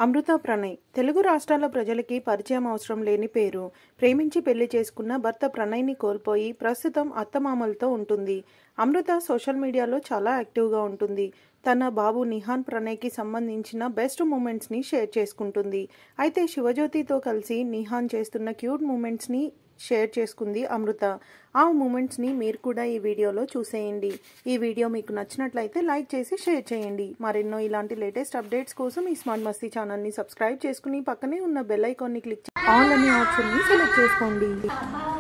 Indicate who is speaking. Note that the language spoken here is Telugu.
Speaker 1: అమృత ప్రణయ్ తెలుగు రాష్ట్రాల ప్రజలకి పరిచయం అవసరం లేని పేరు ప్రేమించి పెళ్లి చేసుకున్న భర్త ప్రణయ్ని కోల్పోయి ప్రస్తుతం అత్తమామలతో ఉంటుంది అమృత సోషల్ మీడియాలో చాలా యాక్టివ్గా ఉంటుంది తన బాబు నిహాన్ ప్రణయ్కి సంబంధించిన బెస్ట్ మూమెంట్స్ని షేర్ చేసుకుంటుంది అయితే శివజ్యోతితో కలిసి నిహాన్ చేస్తున్న క్యూట్ మూమెంట్స్ని షేర్ చేసుకుంది అమృత ఆ మూమెంట్స్ని మీరు కూడా ఈ వీడియోలో చూసేయండి ఈ వీడియో మీకు నచ్చినట్లయితే లైక్ చేసి షేర్ చేయండి మరెన్నో ఇలాంటి లేటెస్ట్ అప్డేట్స్ కోసం ఈ స్మార్ట్ మస్తీ ఛానల్ని సబ్స్క్రైబ్ చేసుకుని పక్కనే ఉన్న బెల్ ఐకాన్ని క్లిక్ ఆల్ అనే ఆప్షన్ని సెలెక్ట్ చేసుకోండి